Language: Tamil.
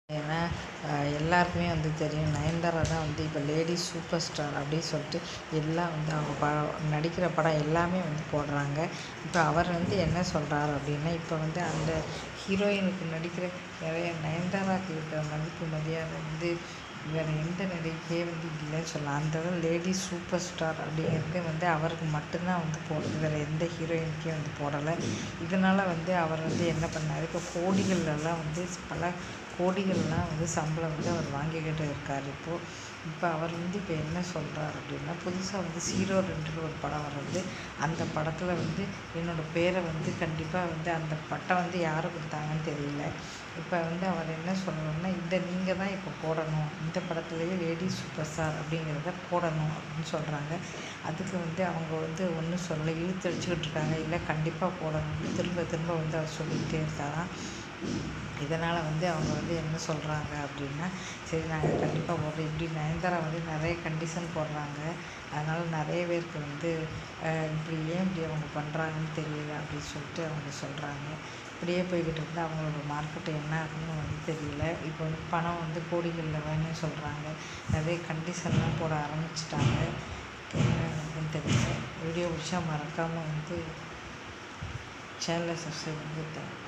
ஏன்னா எல்லாருக்குமே வந்து தெரியும் நயன்தாரா தான் வந்து இப்போ லேடிஸ் சூப்பர் ஸ்டார் அப்படின்னு சொல்லிட்டு எல்லாம் வந்து அவங்க ப நடிக்கிற படம் எல்லாமே வந்து போடுறாங்க இப்போ அவர் வந்து என்ன சொல்கிறாரு அப்படின்னா இப்போ வந்து அந்த ஹீரோயினுக்கு நடிக்கிற நிறைய நயன்தாராக்கு இருக்கிற மதிப்பு மரியாதை வந்து வேறு எந்த நடிகைக்கே வந்து இல்லைன்னு சொல்லலாம் அந்த லேடிஸ் சூப்பர் ஸ்டார் அப்படிங்கிறது வந்து அவருக்கு மட்டும்தான் வந்து போடுது வேறு எந்த ஹீரோயினுக்கே வந்து போடலை இதனால் வந்து அவர் வந்து என்ன பண்ணார் இப்போ கோடிகள்லாம் வந்து பல கோடிகள்லாம் வந்து சம்பளம் வந்து அவர் வாங்கிக்கிட்டு இருக்கார் இப்போது இப்போ அவர் வந்து இப்போ என்ன சொல்கிறார் அப்படின்னா புதுசாக வந்து ஜீரோ ரெண்டுன்னு ஒரு படம் வருது அந்த படத்தில் வந்து என்னோடய பேரை வந்து கண்டிப்பாக வந்து அந்த பட்டம் வந்து யார் கொடுத்தாங்கன்னு தெரியல இப்போ வந்து அவர் என்ன சொல்லணும்னா இந்த நீங்கள் தான் இப்போ போடணும் இந்த படத்துலேயே லேடிஸ் சூப்பர் ஸ்டார் அப்படிங்கிறத போடணும் அப்படின்னு சொல்கிறாங்க அதுக்கு வந்து அவங்க வந்து ஒன்றும் சொல்ல இழுத்து அடிச்சுக்கிட்டு இருக்காங்க இல்லை கண்டிப்பாக போடணும் திரும்ப திரும்ப வந்து அவர் சொல்லிக்கிட்டே இருக்காராம் இதனால் வந்து அவங்க வந்து என்ன சொல்கிறாங்க அப்படின்னா சரி நாங்கள் கண்டிப்பாக போடுறோம் இப்படி நயன்தாரா வந்து நிறைய கண்டிஷன் போடுறாங்க அதனால் நிறைய பேருக்கு வந்து இப்படி ஏன் இப்படி அவங்க பண்ணுறாங்கன்னு தெரியல அப்படின்னு சொல்லிட்டு அவங்க சொல்கிறாங்க இப்படியே போய்கிட்டு இருந்தால் அவங்களோட மார்க்கெட்டு என்ன ஆகுன்னு வந்து தெரியல இப்போ வந்து பணம் வந்து கோடிகளில் வேணும்னு சொல்கிறாங்க நிறைய கண்டிஷன்லாம் போட ஆரம்பிச்சிட்டாங்க என்ன ஆகுதுன்னு தெரியல வீடியோ பிடிச்சா மறக்காமல் வந்து சேனலை சப்ஸ்கிரைப் பண்ணி